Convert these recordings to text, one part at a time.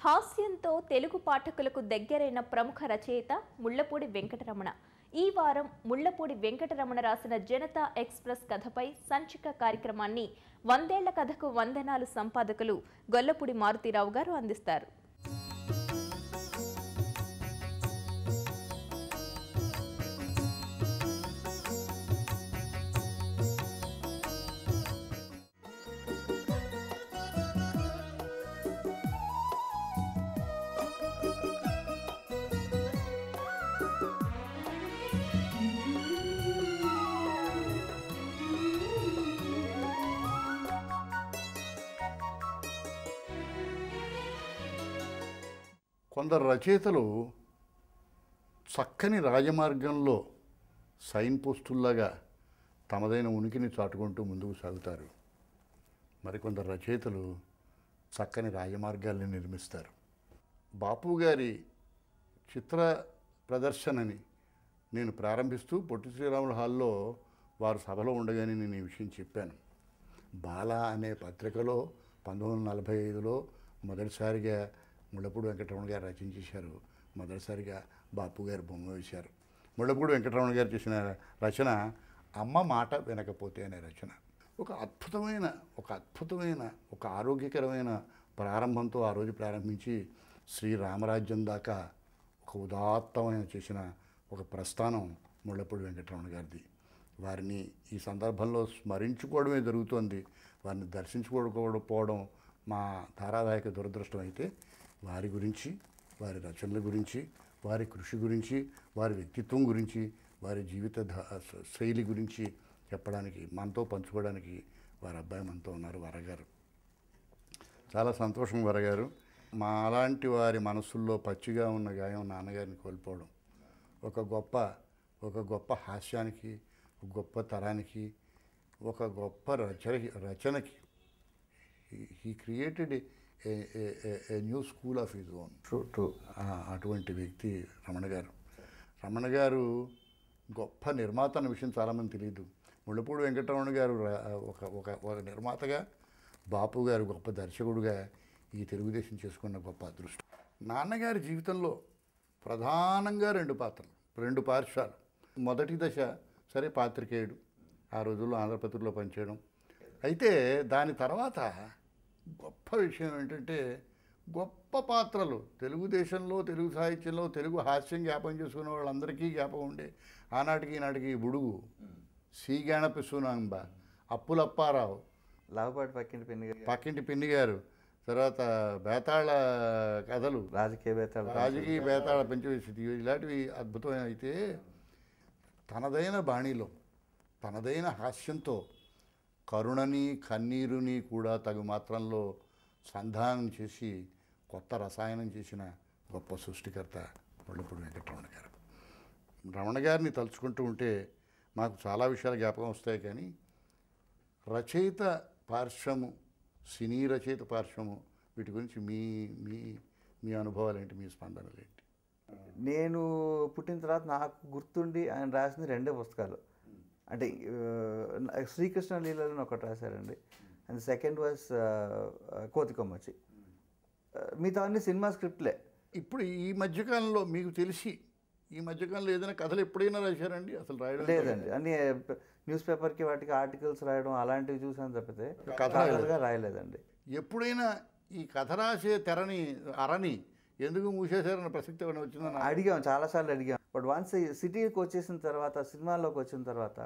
హాస్యంతో తెలుగు పాఠకులకు దగ్గరైన ప్రముఖ రచయిత ముళ్లపూడి వెంకటరమణ ఈ వారం ముళ్లపూడి వెంకటరమణ రాసిన జనతా ఎక్స్ప్రెస్ కథపై సంచిక కార్యక్రమాన్ని వందేళ్ల కథకు వందనాలు సంపాదకులు గొల్లపూడి మారుతీరావు గారు అందిస్తారు కొందరు రచయితలు చక్కని రాజమార్గంలో సైన్ పోస్టుల్లాగా తమదైన ఉనికిని చాటుకుంటూ ముందుకు సాగుతారు మరికొందరు రచయితలు చక్కని రాజమార్గాల్ని నిర్మిస్తారు బాపు గారి చిత్ర ప్రదర్శనని నేను ప్రారంభిస్తూ పొట్టి శ్రీరాముల హాల్లో వారు సభలో ఉండగానే నేను ఈ విషయం చెప్పాను బాల అనే పత్రికలో పంతొమ్మిది వందల నలభై ఐదులో మొదటిసారిగా ముళ్ళపూడి వెంకటరమణ గారు రచించేశారు మొదటిసారిగా బాపు గారు బొమ్మ వేశారు ముళ్ళపూడి వెంకటరమణ గారు చేసిన రచన అమ్మ మాట వినకపోతే అనే రచన ఒక అద్భుతమైన ఒక అద్భుతమైన ఒక ఆరోగ్యకరమైన ప్రారంభంతో ఆ రోజు ప్రారంభించి శ్రీరామరాజ్యం దాకా ఒక ఉదాత్తమైన చేసిన ఒక ప్రస్థానం ముళ్ళపూడి వెంకటరమణ గారిది వారిని ఈ సందర్భంలో స్మరించుకోవడమే జరుగుతోంది వారిని దర్శించుకోకపోవడం మా ధారావాహిక దురదృష్టం అయితే వారి గురించి వారి రచనల గురించి వారి కృషి గురించి వారి వ్యక్తిత్వం గురించి వారి జీవిత ధ- శైలి గురించి చెప్పడానికి మనతో పంచుకోవడానికి వారి అబ్బాయి మనతో ఉన్నారు వరగారు చాలా సంతోషం వరగారు మా అలాంటి వారి మనసుల్లో పచ్చిగా ఉన్న గాయం నాన్నగారిని కోల్పోవడం ఒక గొప్ప ఒక గొప్ప హాస్యానికి ఒక గొప్ప తరానికి ఒక గొప్ప రచనకి రచనకి he created a new school of his own true true అటువంటి వ్యక్తి రమణ గారు రమణ గారు గొప్ప నిర్మాత అన్న విషయం చాలామంది తెలియదు ముళ్ళపూడి వెంకటరమణ గారు రా- ఒక ఒక ఒక నిర్మాతగా బాపు గారు గొప్ప దర్శకుడుగా ఈ తెలుగుదేశం చేసుకున్న గొప్ప అదృష్టం నాన్నగారి జీవితంలో ప్రధానంగా రెండు పాత్రలు రెండు పార్శ్వాలు మొదటి దశ సరే పాత్రికేయుడు ఆ రోజుల్లో ఆంధ్రపత్రికలో పనిచేయడం అయితే దాని తర్వాత గొప్ప విషయం ఏంటంటే గొప్ప పాత్రలు తెలుగుదేశంలో తెలుగు సాహిత్యంలో తెలుగు హాస్యం జ్ఞాపకం చేసుకున్న వాళ్ళందరికీ జ్ఞాపకం ఉండే ఆనాటికి ఈనాటికి బుడుగు సి గణప సునాంబ అప్పులప్పారావు లాభపాటి పక్కింటి పెన్ను గారు పక్కింటి పిన్ని గారు తర్వాత బేతాళ కథలు రాజకీయ వేత్తలు రాజకీయ బేతాళ పెంచవేసి ఇలాంటివి అద్భుతమైన అయితే తనదైన బాణీలో తనదైన హాస్యంతో కరుణని కన్నీరుని కూడా తగు మాత్రంలో సంధానం చేసి కొత్త రసాయనం చేసిన గొప్ప సృష్టికర్త ముళ్ళపూడి వెంకటరమణ గారు రమణ గారిని తలుచుకుంటూ ఉంటే మాకు చాలా విషయాలు జ్ఞాపకం వస్తాయి కానీ రచయిత పార్శ్వము సినీ రచయిత పార్శ్వము వీటి గురించి మీ మీ మీ అనుభవాలు ఏంటి మీ స్పందనలు ఏంటి నేను పుట్టిన తర్వాత నాకు గుర్తుండి ఆయన రాసింది రెండే పుస్తకాలు అంటే ఆ, శ్రీకృష్ణ లీలలో ఒకటి రాశారండి అండ్ సెకండ్ వాజ్ కోతికొమ్మచ్చి మిగతా అన్ని సినిమా స్క్రిప్ట్లే ఇప్పుడు ఈ మధ్యకాలంలో మీకు తెలిసి ఈ మధ్యకాలంలో ఏదైనా కథలు ఎప్పుడైనా రాశారండి అసలు రాయడం లేదండి అన్ని న్యూస్ పేపర్కి వాటికి ఆర్టికల్స్ రాయడం అలాంటివి చూసాను తప్పితే కథ కథలుగా రాయలేదండి ఎప్పుడైనా ఈ కథ రాసే తెరని అరని ఎందుకు మూసేశారన్న ప్రసక్తి ఏమైనా వచ్చిందని అడిగాం చాలాసార్లు అడిగాం బట్ వన్స్ సిటీకి వచ్చేసిన తర్వాత సినిమాలోకి వచ్చిన తర్వాత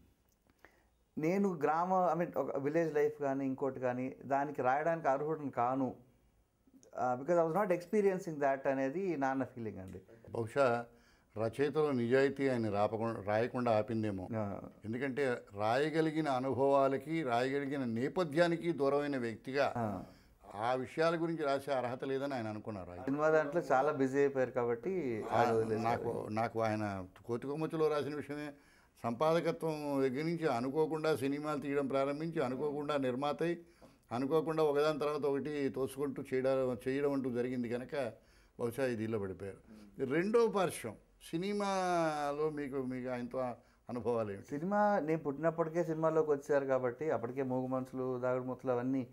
నేను గ్రామ ఐ మీన్ ఒక విలేజ్ లైఫ్ కానీ ఇంకోటి కానీ దానికి రాయడానికి అర్హుడిని కాను because I was not experiencing that అనేది నాన్న ఫీలింగ్ అండి బహుశా రచయితలో నిజాయితీ ఆయన రాపకుండా రాయకుండా ఆపిందేమో ఆ, ఎందుకంటే రాయగలిగిన అనుభవాలకి రాయగలిగిన నేపథ్యానికి దూరమైన వ్యక్తిగా ఆ. ఆ విషయాల గురించి రాసే అర్హత లేదని ఆయన అనుకున్నారు ఆయన. సినిమా దాంట్లో చాలా బిజీ అయిపోయారు కాబట్టి అది వదిలేశారు. నాకు నాకు ఆయన కోతికొమ్మచ్చిలో రాసిన విషయమే సంపాదకత్వం దగ్గర నుంచి అనుకోకుండా సినిమాలు తీయడం ప్రారంభించి అనుకోకుండా నిర్మాత అయి అనుకోకుండా ఒకదాని తర్వాత ఒకటి తోసుకుంటూ చేయడం చేయడం అంటూ జరిగింది కనుక బహుశా ఇది ఇల్లు పడిపోయారు రెండో పార్శ్వం సినిమాలో మీకు మీకు ఆయనతో అనుభవాలు ఏమిటి సినిమా నేను పుట్టినప్పటికే సినిమాలోకి వచ్చారు కాబట్టి అప్పటికే మూగు మనుషులు దాగుడు ముత్తలు అవన్నీ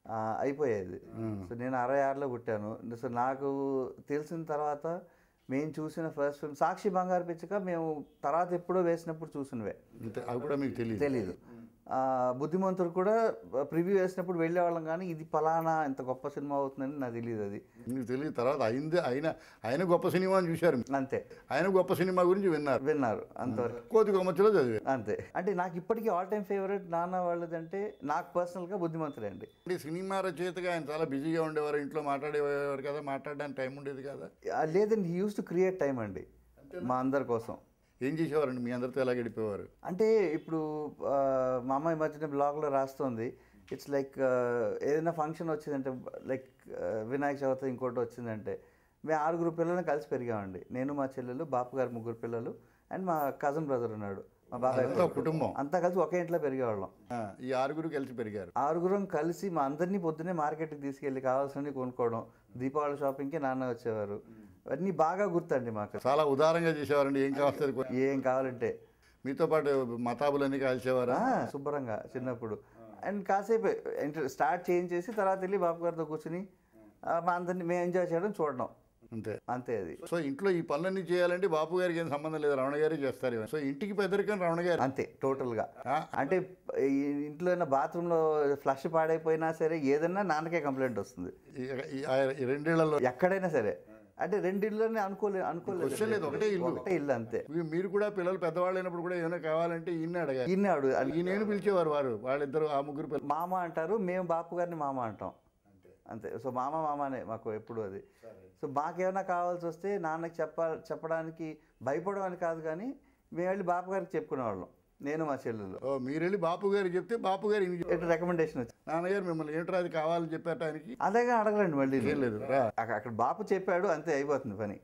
ఆ, అయిపోయేది సో నేను అరవై ఆరులో పుట్టాను సో నాకు తెలిసిన తర్వాత మేము చూసిన ఫస్ట్ ఫిల్మ్ సాక్షి బంగారు పిచ్చక మేము తర్వాత ఎప్పుడో వేసినప్పుడు చూసినవే అంతే అవి కూడా మీకు తెలియదు తెలీదు ఆ, బుద్ధిమంతుడు కూడా ప్రివ్యూ వేసినప్పుడు వెళ్ళేవాళ్ళం కానీ ఇది పలానా ఇంత గొప్ప సినిమా అవుతుందని నాకు తెలియదు అది మీకు తెలియదు తర్వాత అయింది ఆయన ఆయన గొప్ప సినిమా అని చూశారు మీరు. అంతే ఆయన గొప్ప సినిమా గురించి విన్నారు విన్నారు అంతవరకు కోతి కొమ్మచ్చిలో చదివారు అంతే అంటే నాకు ఇప్పటికీ ఆల్ టైమ్ ఫేవరెట్ నాన్న వాళ్ళదంటే నాకు పర్సనల్గా బుద్ధిమంతుడే అండి అంటే సినిమా రచయితగా ఆయన చాలా బిజీగా ఉండేవారు ఇంట్లో మాట్లాడేవారు కదా మాట్లాడడానికి టైం ఉండేది కదా ఆ, లేదండి he used to create time అండి మా అందరి కోసం ఏం చేసేవారండి మీ అందరితో ఎలా గడిపేవారు అంటే ఇప్పుడు ఆ, మా అమ్మ ఈ మధ్యన బ్లాగ్లో రాస్తుంది ఇట్స్ లైక్ ఏదైనా ఫంక్షన్ వచ్చిందంటే లైక్ వినాయక చవితి ఇంకోటి వచ్చిందంటే మేము ఆరుగురు పిల్లల్ని కలిసి పెరిగామండి నేను మా చెల్లెలు బాపు గారు ముగ్గురు పిల్లలు అండ్ మా కజన్ బ్రదర్ ఉన్నాడు మా బాబాయ్ అదంతా కొడుకు. కుటుంబం. అంతా కలిసి ఒకే ఇంట్లో పెరిగేవాళ్ళం ఆ, ఈ ఆరుగురు కలిసి పెరిగారు ఆరుగురం కలిసి మా అందరినీ పొద్దున్నే మార్కెట్కి తీసుకెళ్ళి కావాల్సినవి కొనుక్కోవడం దీపావళి షాపింగ్కి నాన్న వచ్చేవారు అన్నీ బాగా గుర్తండి మాకు చాలా ఉదారంగా చేసేవారండి ఏం కావస్తుంది ఏం కావాలంటే మీతో పాటు మతాబులన్నీ కాల్చేవారా ఆ, శుభ్రంగా చిన్నప్పుడు అండ్ కాసేపు ఎంటర్ స్టార్ట్ చేయించేసి తర్వాత వెళ్ళి బాబు గారితో కూర్చుని ఆ, మా అందరినీ మేము ఎంజాయ్ చేయడం చూడడం అంతే అంతే అది సో ఇంట్లో ఈ పనులన్నీ చేయాలంటే బాపు గారికి ఏం సంబంధం లేదు రమణ గారే చేస్తారు ఇవన్నీ. సో ఇంటికి పెద్దరికం రమణ గారు అంతే టోటల్గా ఆ? అంటే ఈ ఇంట్లో ఏమైనా బాత్రూంలో ఫ్లష్ పాడైపోయినా సరే ఏదన్నా నాన్నకే కంప్లైంట్ వస్తుంది ఈ- ఈ- ఆ ఈ రెండేళ్లలో ఎక్కడైనా సరే అంటే రెండిళ్ళని అనుకోలేదు Question లేదు, ఒకటే ఇల్లు. ఒకటే ఇల్లు అంతే మీ- మీరు కూడా పిల్లలు పెద్దవాళ్ళు అయినప్పుడు కూడా ఏమైనా కావాలంటే ఈయన అడగాలి ఈయన అడుగు ఈ నేను పిలిచేవారు వారు వాళ్ళిద్దరు ఆ ముగ్గురు పిల్లలు మామ అంటారు మేము బాపు గారిని మామ అంటాం అంతే సో మామ మామనే మాకు ఎప్పుడు అది సో మాకేమైనా కావాల్సి వస్తే నాన్నకి చెప్ప చెప్పడానికి భయపడడం అని కాదు కానీ మేము వెళ్ళి బాపు గారికి చెప్పుకునేవాళ్ళం నేను మా చెల్లెలు ఓ మీరు వెళ్ళి బాపు గారు చెప్తే బాపు గారు ఈయనకి చెప్పారు. ఎటు రికమెండేషన్ వచ్చింది నాన్నగారు మిమ్మల్ని ఏంట్రా అది కావాలని చెప్పారట ఆయనకి అదేగా అడగరండి మళ్ళీ ఏం లేదు రా అక్క- అక్కడ బాపు చెప్పాడు అంతే అయిపోతుంది పని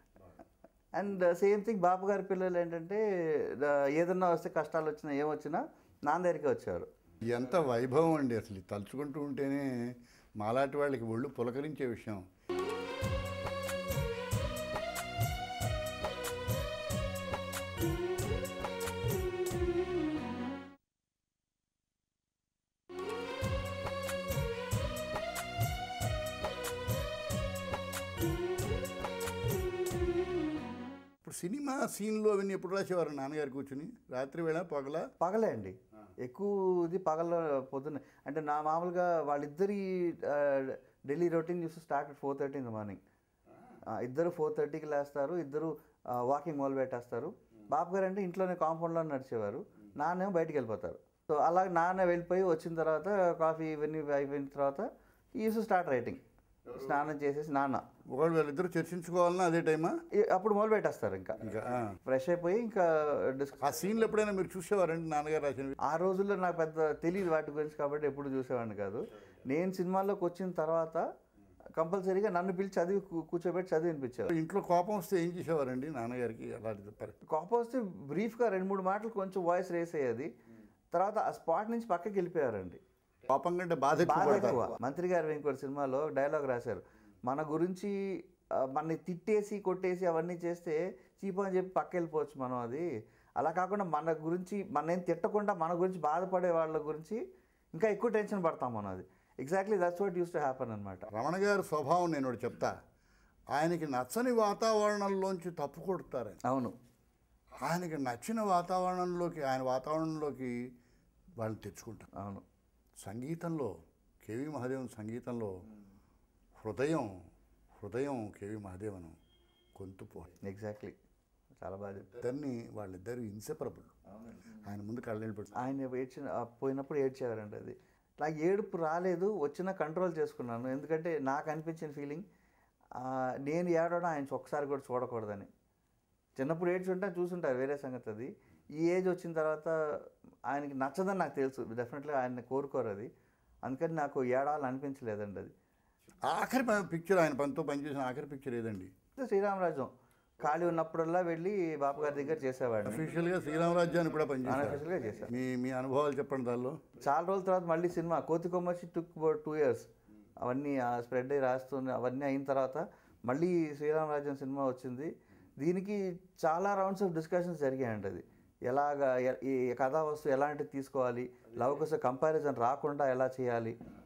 అండ్ సేమ్ థింగ్ బాపు గారి పిల్లలు ఏంటంటే ఆ, ఏదన్నా వస్తే కష్టాలు వచ్చినా ఏమొచ్చినా నాన్న దగ్గరికి వచ్చేవారు ఎంత వైభవం అండి అసలు ఇది తలుచుకుంటూ ఉంటేనే మాలాంటి వాళ్ళకి ఒళ్ళు పులకరించే విషయం ఇప్పుడు సినిమా సీన్లు అవన్నీ ఎప్పుడు రాసేవారు నాన్నగారు కూర్చుని రాత్రి వేళ పగల పగలే అండి ఎక్కువ ఇది పగల పొద్దున్న అంటే నా మామూలుగా వాళ్ళిద్దరి ఆ, ఢిల్లీ రొటీన్ చూసి start four thirty in the morning ఇద్దరు ఫోర్ థర్టీకి లేస్తారు ఇద్దరు వాకింగ్ మొదలు పెట్టేస్తారు బాబు గారు అంటే ఇంట్లోనే కాంపౌండ్లో నడిచేవారు నాన్నేమో బయటికి వెళ్ళిపోతారు సో అలా నాన్న వెళ్ళిపోయి వచ్చిన తర్వాత కాఫీ ఇవన్నీ అయిపోయిన తర్వాత ఈసు స్టార్ట్ రైటింగ్ స్నానం చేసేసి నాన్న ఒకవేళ వీళ్ళిద్దరు చర్చించుకోవాలన్నా అదే టైమా ఈ- అప్పుడు మొదలు పెట్టేస్తారు ఇంకా ఇంకా ఆ. ఫ్రెష్ అయిపోయి ఇంకా డిస్ ఆ సీన్లు ఎప్పుడైనా మీరు చూసేవారండి నాన్నగారు రాసినవి ఆ రోజుల్లో నాకు పెద్ద తెలియదు వాటి గురించి కాబట్టి ఎప్పుడు చూసేవాడిని కాదు నేను సినిమాల్లోకి వచ్చిన తర్వాత కంపల్సరీగా నన్ను పిలిచి చదివి కూ- కూర్చోబెట్టి చదివి వినిపించేవారు ఇంట్లో కోపం వస్తే ఏం చేసేవారండి నాన్నగారికి అలాంటి పరి- కోపం వస్తే బ్రీఫ్గా రెండు మూడు మాటలు కొంచెం వాయిస్ రేస్ అయ్యేది తర్వాత ఆ స్పాట్ నుంచి పక్కకి వెళ్ళిపోయారండి కోపం కంటే బాధ ఎక్కువ బాగా పడతారు. ఎక్కువ మంత్రి గారు ఇంకోటి సినిమాలో డైలాగ్ రాశారు మన గురించి ఆ, మనని తిట్టేసి కొట్టేసి అవన్నీ చేస్తే చీపు అని చెప్పి పక్క వెళ్ళిపోవచ్చు మనం అది అలా కాకుండా మన గురించి మన ఏం తిట్టకుండా మన గురించి బాధపడే వాళ్ళ గురించి ఇంకా ఎక్కువ టెన్షన్ పడతాం మనం అది exactly that's what used to happen అనమాట రమణ గారి స్వభావం నేను ఒకటి చెప్తా ఆయనకి నచ్చని వాతావరణంలోంచి తప్పు కొడతారు ఆయన. అవును ఆయనకి నచ్చిన వాతావరణంలోకి ఆయన వాతావరణంలోకి వాళ్ళని తెచ్చుకుంటారు అవును సంగీతంలో కేవి మహాదేవన్ సంగీతంలో హృదయం హృదయం కేవి మహాదేవన్ గొంతుపోయి ఎగ్జాక్ట్లీ చాలా బాగా చెప్పారు ఇద్దరిని వాళ్ళిద్దరు ఇన్సెపరబుల్ ఆయన ముందు కళ్ళని పెట్టి ఆయన ఏడ్చిన ఆ పోయినప్పుడు ఏడ్చేవారండి అది నాకు ఏడుపు రాలేదు వచ్చినా కంట్రోల్ చేసుకున్నాను ఎందుకంటే నాకు అనిపించిన ఫీలింగ్ నేను ఏడవడం ఆయన ఒక్కసారి కూడా చూడకూడదని చిన్నప్పుడు ఏడ్చుంటా చూసుంటారు వేరే సంగతి అది ఈ ఏజ్ వచ్చిన తర్వాత ఆయనకి నచ్చదని నాకు తెలుసు డెఫినెట్గా ఆయన కోరుకోరు అది అందుకని నాకు ఏడాలని అనిపించలేదండి అది ఆఖరి పిక్చర్ ఆయన పనితో పనిచేసిన ఆఖరి పిక్చర్ ఏదండి శ్రీరామరాజ్యం ఖాళీ ఉన్నప్పుడల్లా వెళ్ళి బాపు గారి దగ్గర చేసేవాడిని అఫీషియల్గా శ్రీరామరాజ్యాన్ని కూడా పనిచేశారు అన్అఫీషియల్గా చేశాను మీ మీ అనుభవాలు చెప్పండి దానిలో చాలా రోజుల తర్వాత మళ్ళీ cinema Kothi Kommachi took about two years అవన్నీ స్ప్రెడ్ అయ్యి రాస్తుంది అవన్నీ అయిన తర్వాత మళ్ళీ శ్రీరామరాజ్యం సినిమా వచ్చింది దీనికి చాలా రౌండ్స్ ఆఫ్ డిస్కషన్స్ జరిగాయండి అది ఎలాగా ఎ- ఈ కథా వస్తువు ఎలాంటిది తీసుకోవాలి లవ్ కోసం కంపారిజన్ రాకుండా ఎలా చేయాలి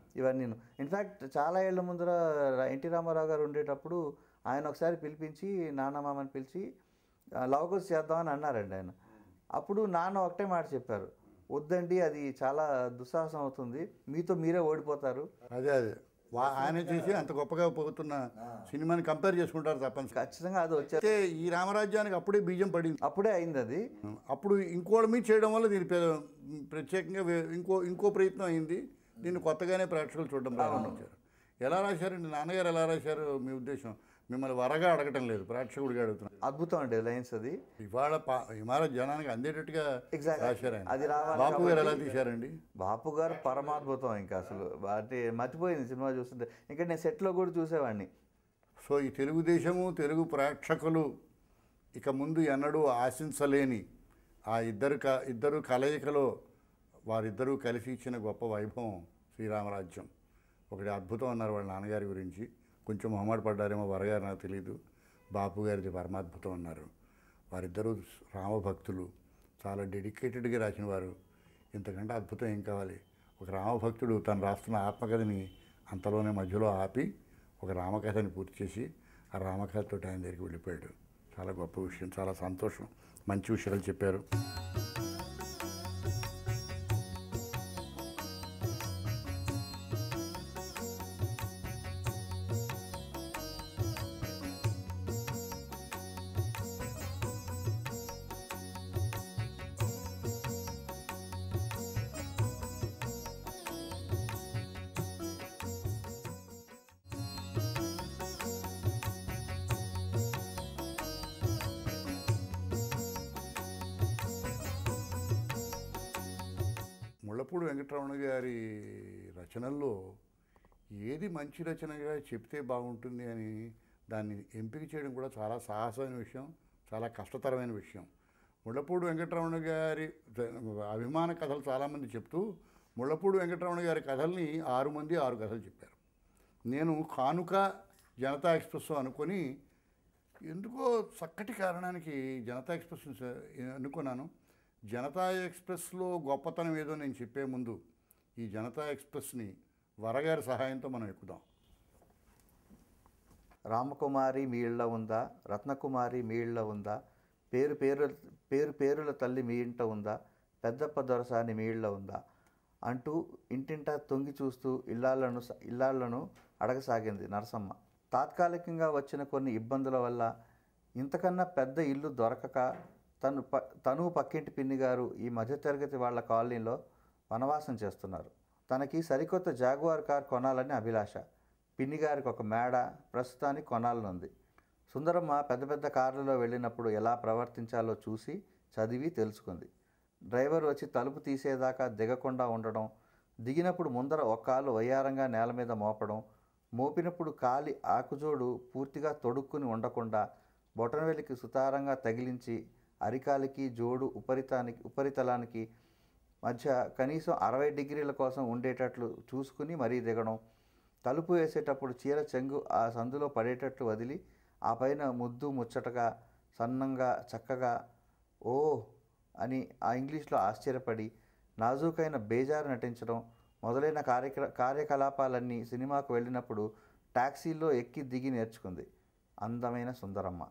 ఇవన్నీ ఇన్ఫ్యాక్ట్ చాలా ఏళ్ళ ముందర ఎన్టీ రామారావు గారు ఉండేటప్పుడు ఆయన ఒకసారి పిలిపించి నాన్నమామని పిలిచి లవకుశ చేద్దామని అన్నారండి ఆయన అప్పుడు నాన్న ఒకటే మాట చెప్పారు వద్దండి అది చాలా దుస్సాహసం అవుతుంది మీతో మీరే ఓడిపోతారు అదే అదే వా- ఆయన చేసి అంత గొప్పగా పోతున్న సినిమాని కంపేర్ చేసుకుంటారు తప్పనిసరి ఖచ్చితంగా అది వచ్చే అయితే ఈ రామరాజ్యానికి అప్పుడే బీజం పడింది అప్పుడే అయింది అది అప్పుడు ఇంకోళ్ళ మీద చేయడం వల్ల దీని పె- ప్రత్యేకంగా వే- ఇంకో ఇంకో ప్రయత్నం అయింది దీన్ని కొత్తగానే ప్రేక్షకులు చూడడం ప్రారంభించారు ఎలా రాశారండి నాన్నగారు ఎలా రాశారు మీ ఉద్దేశం మిమ్మల్ని వరగా అడగటం లేదు ప్రేక్షకుడిగా అడుగుతున్నారు అద్భుతం అండి లైన్స్ అది ఇవాళ పా- ఇవాళ జనానికి అందేటట్టుగా Exactly. రాశారు ఆయన అది రావాలి బాపు గారు ఎలా కాబట్టి- తీశారండి బాపు గారు పరమాద్భుతం ఇంకా అసలు అంటే మర్చిపోయింది సినిమా చూస్తుంటే ఇంకా నేను సెట్లో కూడా చూసేవాడిని సో ఈ తెలుగుదేశము తెలుగు ప్రేక్షకులు ఇక ముందు ఎన్నడూ ఆశించలేని ఆ ఇద్దరు క ఇద్దరు కలయికలో వారిద్దరూ కలిసి ఇచ్చిన గొప్ప వైభవం శ్రీరామరాజ్యం ఒకటి అద్భుతం అన్నారు వాళ్ళ నాన్నగారి గురించి కొంచెం మొహమాట పడ్డారేమో వరగారు నాకు తెలియదు బాపు గారిది పరమాద్భుతం అన్నారు వారిద్దరూ రామభక్తులు చాలా డెడికేటెడ్గా రాసిన వారు ఇంతకంటే అద్భుతం ఏం కావాలి ఒక రామభక్తుడు తను రాస్తున్న ఆత్మకథని అంతలోనే మధ్యలో ఆపి ఒక రామకథని పూర్తి చేసి ఆ రామకథతో ఆయన దగ్గరికి వెళ్ళిపోయాడు చాలా గొప్ప విషయం చాలా సంతోషం మంచి విషయాలు చెప్పారు ముళ్ళపూడి వెంకటరమణ గారి రచనల్లో ఏది మంచి రచనగా చెప్తే బాగుంటుంది అని దాన్ని ఎంపిక చేయడం కూడా చాలా సాహసమైన విషయం చాలా కష్టతరమైన విషయం ముళ్ళపూడి వెంకటరమణ గారి అభిమాన కథలు చాలామంది చెప్తూ ముళ్ళపూడి వెంకటరమణ గారి కథల్ని ఆరు మంది ఆరు కథలు చెప్పారు నేను కానుక జనతా ఎక్స్ప్రెస్ అనుకొని ఎందుకో చక్కటి కారణానికి జనతా ఎక్స్ప్రెస్ అనుకున్నాను జనతా ఎక్స్ప్రెస్లో గొప్పతనం ఏదో నేను చెప్పే ముందు ఈ జనతా ఎక్స్ప్రెస్ని వరగారి సహాయంతో మనం ఎక్కుదాం రామకుమారి మీ ఇళ్ళ ఉందా రత్నకుమారి మీ ఇళ్ళ ఉందా పేరు పేరు పేరు పేరుల తల్లి మీ ఇంట ఉందా పెద్దప్ప దొరసాని మీ ఇళ్ళ ఉందా అంటూ ఇంటింటా తొంగి చూస్తూ ఇల్లాళ్లను ఇల్లాళ్లను అడగసాగింది నరసమ్మ తాత్కాలికంగా వచ్చిన కొన్ని ఇబ్బందుల వల్ల ఇంతకన్నా పెద్ద ఇల్లు దొరకక తను ప తను పక్కింటి పిన్ని గారు ఈ మధ్యతరగతి వాళ్ళ కాలనీలో వనవాసం చేస్తున్నారు తనకి సరికొత్త జాగువార్ కార్ కొనాలని అభిలాష పిన్ని గారికి ఒక మేడ ప్రస్తుతానికి కొనాలనుంది సుందరమ్మ పెద్ద పెద్ద కార్లలో వెళ్ళినప్పుడు ఎలా ప్రవర్తించాలో చూసి చదివి తెలుసుకుంది డ్రైవర్ వచ్చి తలుపు తీసేదాకా దిగకుండా ఉండడం దిగినప్పుడు ముందర ఒక కాలు వయ్యారంగా నేల మీద మోపడం మోపినప్పుడు కాలి ఆకుజోడు పూర్తిగా తొడుక్కుని ఉండకుండా బొటనవేలికి సుతారంగా తగిలించి అరికాలికి జోడు ఉపరితానికి ఉపరితలానికి మధ్య కనీసం అరవై డిగ్రీల కోసం ఉండేటట్లు చూసుకుని మరీ దిగడం తలుపు వేసేటప్పుడు చీర చెంగు ఆ సందులో పడేటట్లు వదిలి ఆ పైన ముద్దు ముచ్చటగా సన్నంగా చక్కగా ఓ అని ఆ ఇంగ్లీష్లో ఆశ్చర్యపడి నాజూకైన బేజారు నటించడం మొదలైన కార్యక్ర కార్యకలాపాలన్నీ సినిమాకు వెళ్ళినప్పుడు టాక్సీలో ఎక్కి దిగి నేర్చుకుంది అందమైన సుందరమ్మ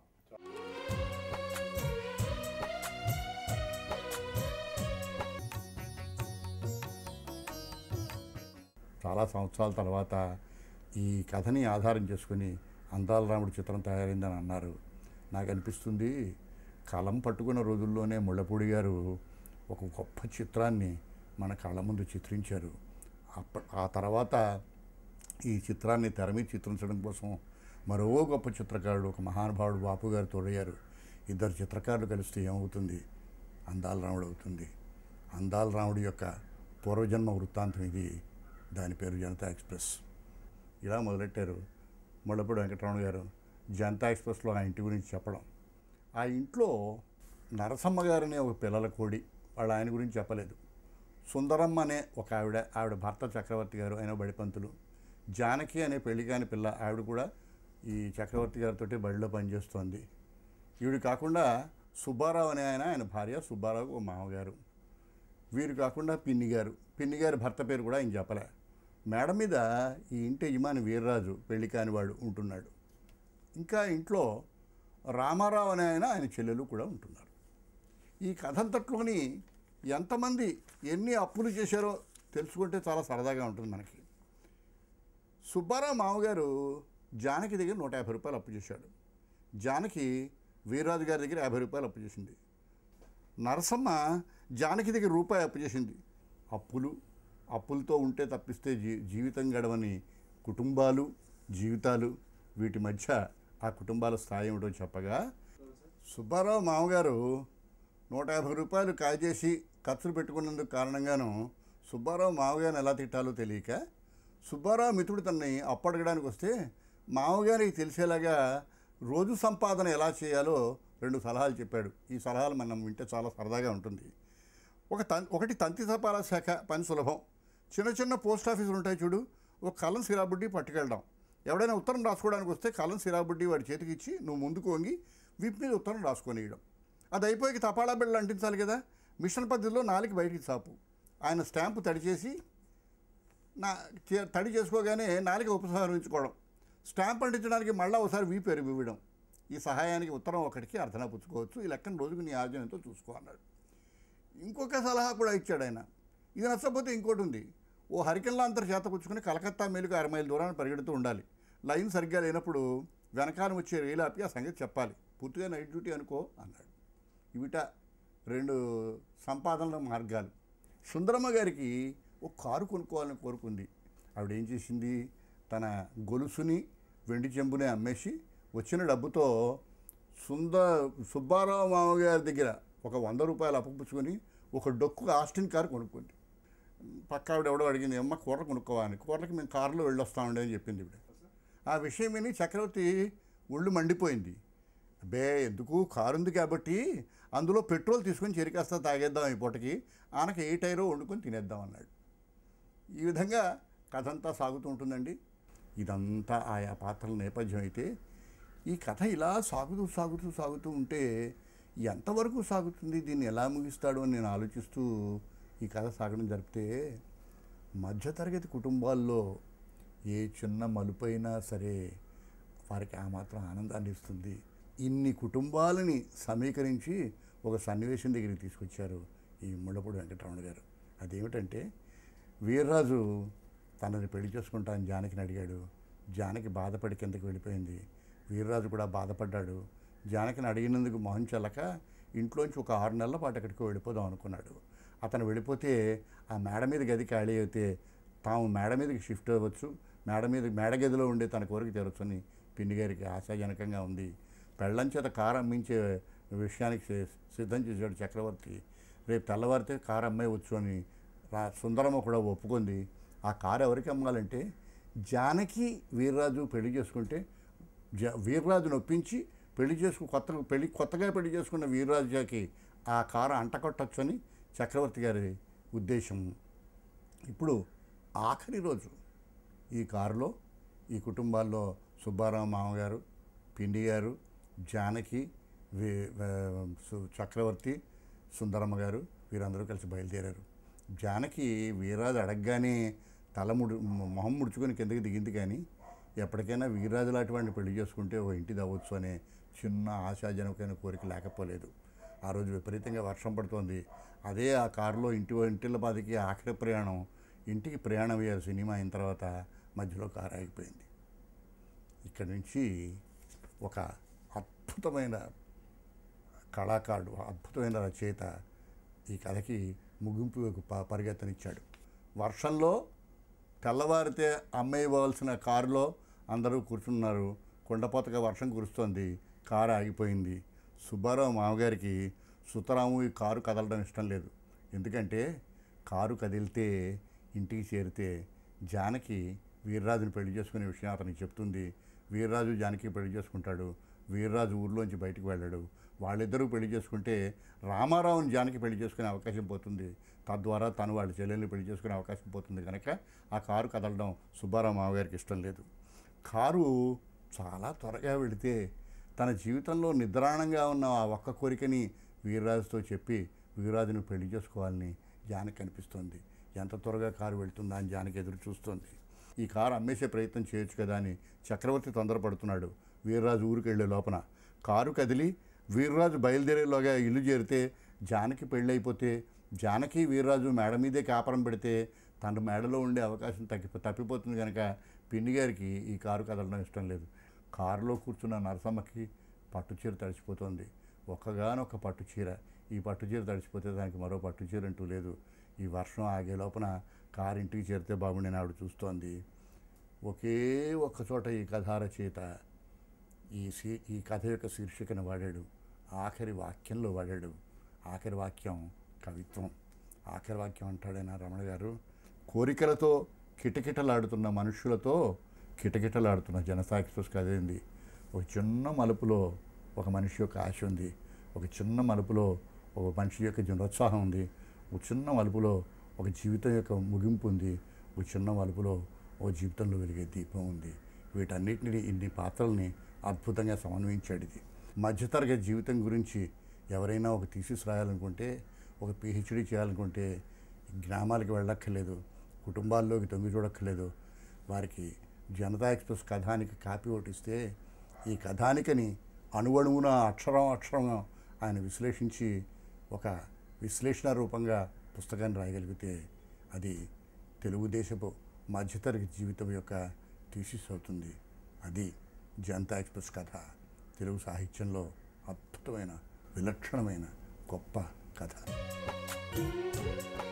చాలా సంవత్సరాల తర్వాత ఈ కథని ఆధారం చేసుకుని అందాల రాముడి చిత్రం తయారైందని అన్నారు నాకు అనిపిస్తుంది కలం పట్టుకున్న రోజుల్లోనే ముళ్ళపూడి గారు ఒక గొప్ప చిత్రాన్ని మన కళ్ళ ముందు చిత్రించారు అప్ప ఆ తర్వాత ఈ చిత్రాన్ని తెర మీద చిత్రించడం కోసం మరో గొప్ప చిత్రకారుడు ఒక మహానుభావుడు బాపు గారు తోడయ్యారు ఇద్దరు చిత్రకారులు కలిస్తే ఏమవుతుంది అందాల రాముడు అవుతుంది అందాల రాముడి యొక్క పూర్వజన్మ వృత్తాంతం ఇది దాని పేరు జనతా ఎక్స్ప్రెస్ ఇలా మొదలెట్టారు ముళ్ళపూడి వెంకటరమణ గారు జనతా ఎక్స్ప్రెస్లో ఆ ఇంటి గురించి చెప్పడం ఆ ఇంట్లో నరసమ్మ గారనే ఒక పిల్లల కోడి వాళ్ళ ఆయన గురించి చెప్పలేదు సుందరమ్మ అనే ఒక ఆవిడ ఆవిడ భర్త చక్రవర్తి గారు ఆయన బడిపంతులు జానకి అనే పెళ్లికాని పిల్ల ఆవిడ కూడా ఈ చక్రవర్తి గారితో బడిలో పనిచేస్తోంది ఈవిడ కాకుండా సుబ్బారావు అనే ఆయన ఆయన భార్య సుబ్బారావు ఒక మామగారు వీరు కాకుండా పిన్ని గారు పిన్ని గారి భర్త పేరు కూడా ఆయన చెప్పలే మేడ మీద ఈ ఇంటి యజమాని వీర్రాజు పెళ్లి కానివాడు ఉంటున్నాడు ఇంకా ఇంట్లో రామారావు అనే ఆయన ఆయన చెల్లెలు కూడా ఉంటున్నారు ఈ కథ అంతట్లోని ఎంతమంది ఎన్ని అప్పులు చేశారో తెలుసుకుంటే చాలా సరదాగా ఉంటుంది మనకి సుబ్బారావు మామగారు జానకి దగ్గర నూట యాభై రూపాయలు అప్పు చేశాడు జానకి వీర్రాజు గారి దగ్గర యాభై రూపాయలు అప్పు చేసింది నరసమ్మ జానకి దగ్గర రూపాయి అప్పు చేసింది అప్పులు అప్పులతో ఉంటే తప్పిస్తే జీ జీవితం గడవని కుటుంబాలు జీవితాలు వీటి మధ్య ఆ కుటుంబాల స్థాయి ఏమిటో చెప్పగా సుబ్బారావు మామగారు నూట యాభై రూపాయలు కాజేసి ఖర్చులు పెట్టుకున్నందుకు కారణంగాను సుబ్బారావు మామగారిని ఎలా తిట్టాలో తెలియక సుబ్బారావు మిత్రుడు తనని అప్పడగడానికి వస్తే మామగారికి తెలిసేలాగా రోజు సంపాదన ఎలా చేయాలో రెండు సలహాలు చెప్పాడు ఈ సలహాలు మనం వింటే చాలా సరదాగా ఉంటుంది ఒక తన్ ఒకటి తంతి తపాలా శాఖ పని సులభం చిన్న చిన్న పోస్ట్ ఆఫీసులు ఉంటాయి చూడు ఒక కలం సిరాబుడ్డి పట్టుకెళ్ళడం ఎవడైనా ఉత్తరం రాసుకోవడానికి వస్తే కలం సిరాబుడ్డి వాడి చేతికి ఇచ్చి నువ్వు ముందుకు వంగి విప్ మీద ఉత్తరం రాసుకొనియడం అది అయిపోయి తపాలా బిళ్ళలు అంటించాలి కదా మిషన్ పద్ధతిలో నాలుగు బయటికి చాపు ఆయన స్టాంపు తడి చేసి నా చే- తడి చేసుకోగానే నాలుక ఉపసంహరించుకోవడం స్టాంప్ అంటించడానికి మళ్ళీ ఒకసారి వీపు ఎరుగు ఇవ్వడం ఈ సహాయానికి ఉత్తరం ఒకటికి అర్థన పుచ్చుకోవచ్చు ఈ లెక్కన రోజుకు నీ ఆర్జనంతో చూసుకో అన్నాడు ఇంకొక సలహా కూడా ఇచ్చాడు ఆయన ఇది నచ్చకపోతే ఇంకోటి ఉంది ఓ హరికెన్లా అంతర్ చేత పుచ్చుకుని కలకత్తా మేలుకు అర మైలు దూరాన్ని పరిగెడుతూ ఉండాలి లైన్ సరిగ్గా లేనప్పుడు వెనకాల వచ్చే రైలు ఆపి ఆ సంగతి చెప్పాలి పూర్తిగా నైట్ డ్యూటీ అనుకో అన్నాడు ఇవిట రెండు సంపాదనల మార్గాలు సుందరమ్మ గారికి ఒక కారు కొనుక్కోవాలని కోరుకుంది ఆవిడ ఏం చేసింది తన గొలుసుని వెండి చెంబుని అమ్మేసి వచ్చిన డబ్బుతో సుంద సుబ్బారావు మామగారి దగ్గర ఒక వంద రూపాయలు అప్పుపుచ్చుకొని ఒక డొక్కు ఆస్టిన్ కారు కొనుక్కుంది పక్క ఆవిడ ఎవడో అడిగింది అమ్మ కూర కొనుక్కోవాలి కూరలకి మేము కారులో వెళ్ళొస్తామండి అని చెప్పింది ఇవిడ ఆ విషయం విని చక్రవర్తి ఒళ్ళు మండిపోయింది అబ్బే ఎందుకు కారు ఉంది కాబట్టి అందులో పెట్రోల్ తీసుకొని చెరికాస్తా తాగేద్దాం ఈ పూటకి ఆనకి ఏ టైరో వండుకొని తినేద్దాం అన్నాడు ఈ విధంగా కథ అంతా సాగుతూ ఉంటుందండి ఇదంతా ఆయా పాత్రల నేపథ్యం అయితే ఈ కథ ఇలా సాగుతూ సాగుతూ సాగుతూ ఉంటే ఎంతవరకు సాగుతుంది దీన్ని ఎలా ముగిస్తాడు అని నేను ఆలోచిస్తూ ఈ కథ సాగడం జరిపితే మధ్యతరగతి కుటుంబాల్లో ఏ చిన్న మలుపైనా సరే వారికి ఆ మాత్రం ఆనందాన్ని ఇస్తుంది ఇన్ని కుటుంబాలని సమీకరించి ఒక సన్నివేశం దగ్గరికి తీసుకొచ్చారు ఈ ముళ్ళపూడి వెంకటరమణ గారు అదేమిటంటే వీర్రాజు తనని పెళ్లి చేసుకుంటానని జానకిని అడిగాడు జానకి బాధపడి కిందకి వెళ్ళిపోయింది వీర్రాజు కూడా బాధపడ్డాడు జానకిని అడిగినందుకు మొహం చెల్లక ఇంట్లోంచి ఒక ఆరు నెలల పాటు ఎక్కడికో వెళ్ళిపోదాం అనుకున్నాడు అతను వెళ్ళిపోతే ఆ మేడ మీద గది ఖాళీ అయితే తాము మేడ మీదకి షిఫ్ట్ అవ్వచ్చు మేడ మీద మేడ గదిలో ఉండే తన కోరిక తీరొచ్చని పిన్ని గారికి ఆశాజనకంగా ఉంది పెళ్ళం చేత కారు అమ్మించే విషయానికి సి- సిద్ధం చేశాడు చక్రవర్తి రేపు తెల్లవారితే కారు అమ్మేయవచ్చు అని రా సుందరమ్మ కూడా ఒప్పుకుంది ఆ కారు ఎవరికి అమ్మాలంటే జానకి వీర్రాజు పెళ్లి చేసుకుంటే జ వీర్రాజును ఒప్పించి పెళ్లి చేసుకు కొత్త పెళ్లి కొత్తగా పెళ్లి చేసుకున్న వీర్రాజుకి ఆ కారు అంటకొట్టచ్చని చక్రవర్తి గారి ఉద్దేశం ఇప్పుడు ఆఖరి రోజు ఈ కారులో ఈ కుటుంబాల్లో సుబ్బారావు మామగారు పిండి గారు జానకి వీ వే- సు- చక్రవర్తి సుందరమ్మ గారు వీరందరూ కలిసి బయలుదేరారు జానకి వీర్రాజు అడగగానే తల ముడు మొహం ముడుచుకొని కిందకి దిగింది కానీ ఎప్పటికైనా వీర్రాజు లాంటి వాడిని పెళ్లి చేసుకుంటే ఓ ఇంటిది అవ్వచ్చు అనే చిన్న ఆశాజనకమైన కోరిక లేకపోలేదు ఆ రోజు విపరీతంగా వర్షం పడుతోంది అదే ఆ కారులో ఇంటి ఇంటిల బాధికి ఆఖరి ప్రయాణం ఇంటికి ప్రయాణం అయ్యారు సినిమా అయిన తర్వాత మధ్యలో కారు ఆగిపోయింది ఇక్కడి నుంచి ఒక అద్భుతమైన కళాకారుడు అద్భుతమైన రచయిత ఈ కథకి ముగింపు ప- పరిగెత్తనిచ్చాడు వర్షంలో తెల్లవారితే అమ్మేయవలసిన కారులో అందరూ కూర్చున్నారు కుండపోతగా వర్షం కురుస్తోంది కారు ఆగిపోయింది సుబ్బారావు మామగారికి సుతరాము ఈ కారు కదలడం ఇష్టం లేదు ఎందుకంటే కారు కదిలితే ఇంటికి చేరితే జానకి వీర్రాజుని పెళ్లి చేసుకునే విషయం అతనికి చెప్తుంది వీర్రాజు జానకి పెళ్లి చేసుకుంటాడు వీర్రాజు ఊర్లోంచి బయటికి వెళ్ళాడు వాళ్ళిద్దరూ పెళ్లి చేసుకుంటే రామారావుని జానకి పెళ్లి చేసుకునే అవకాశం పోతుంది తద్వారా తను వాళ్ళ చెల్లెల్ని పెళ్లి చేసుకునే అవకాశం పోతుంది కనుక ఆ కారు కదలడం సుబ్బారావు మామగారికి ఇష్టం లేదు కారు చాలా త్వరగా వెళితే తన జీవితంలో నిద్రాణంగా ఉన్న ఆ ఒక్క కోరికని వీర్రాజుతో చెప్పి వీర్రాజును పెళ్లి చేసుకోవాలని జానకి అనిపిస్తోంది ఎంత త్వరగా కారు వెళ్తుందా అని జానకి ఎదురు చూస్తోంది ఈ కారు అమ్మేసే ప్రయత్నం చేయొచ్చు కదా అని చక్రవర్తి తొందరపడుతున్నాడు వీర్రాజు ఊరికి వెళ్ళే లోపల కారు కదిలి వీర్రాజు బయలుదేరేలోగా ఇల్లు చేరితే జానకి పెళ్ళైపోతే జానకి వీర్రాజు మేడ మీదే కాపరం పెడితే తన మేడలో ఉండే అవకాశం తగ్గి తప్పిపోతుంది కనుక పిన్ని గారికి ఈ కారు కదలడం ఇష్టం లేదు కారులో కూర్చున్న నరసమ్మకి పట్టు చీర తడిచిపోతుంది ఒక్కగానొక్క పట్టు చీర ఈ పట్టు చీర తడిచిపోతే దానికి మరో పట్టు చీర అంటూ లేదు ఈ వర్షం ఆగే లోపల కారు ఇంటికి చేరితే బాగుండని ఆవిడ చూస్తోంది ఒకే ఒక్క చోట ఈ కథా రచయిత ఈ శీ ఈ కథ యొక్క శీర్షికను వాడాడు ఆఖరి వాక్యంలో వాడాడు ఆఖరి వాక్యం కవిత్వం ఆఖరి వాక్యం అంటాడైనా రమణ గారు కోరికలతో కిటకిటలాడుతున్న మనుషులతో కిటకిటలాడుతున్న జనతా ఎక్స్ప్రెస్ కథ ఏంది ఒక చిన్న మలుపులో ఒక మనిషి యొక్క ఆశ ఉంది ఒక చిన్న మలుపులో ఒక మనిషి యొక్క జనోత్సాహం ఉంది ఒక చిన్న మలుపులో ఒక జీవితం యొక్క ముగింపు ఉంది ఒక చిన్న మలుపులో ఒక జీవితంలో వెలిగే దీపం ఉంది వీటన్నిటిని ఇన్ని పాత్రల్ని అద్భుతంగా సమన్వయించాడు ఇది మధ్యతరగతి జీవితం గురించి ఎవరైనా ఒక థీసిస్ రాయాలనుకుంటే ఒక పిహెచ్డి చేయాలనుకుంటే గ్రామాలకు వెళ్ళక్కర్లేదు కుటుంబాల్లోకి తొంగి చూడక్కర్లేదు వారికి జనతా ఎక్స్ప్రెస్ కథానికి కాపీ ఒకటి ఇస్తే ఈ కథానికని అణువణువున అక్షరం అక్షరం ఆయన విశ్లేషించి ఒక విశ్లేషణ రూపంగా పుస్తకాన్ని రాయగలిగితే అది తెలుగుదేశపు మధ్యతరగతి జీవితం యొక్క థీసిస్ అవుతుంది అది జనతా ఎక్స్ప్రెస్ కథ తెలుగు సాహిత్యంలో అద్భుతమైన విలక్షణమైన గొప్ప కథ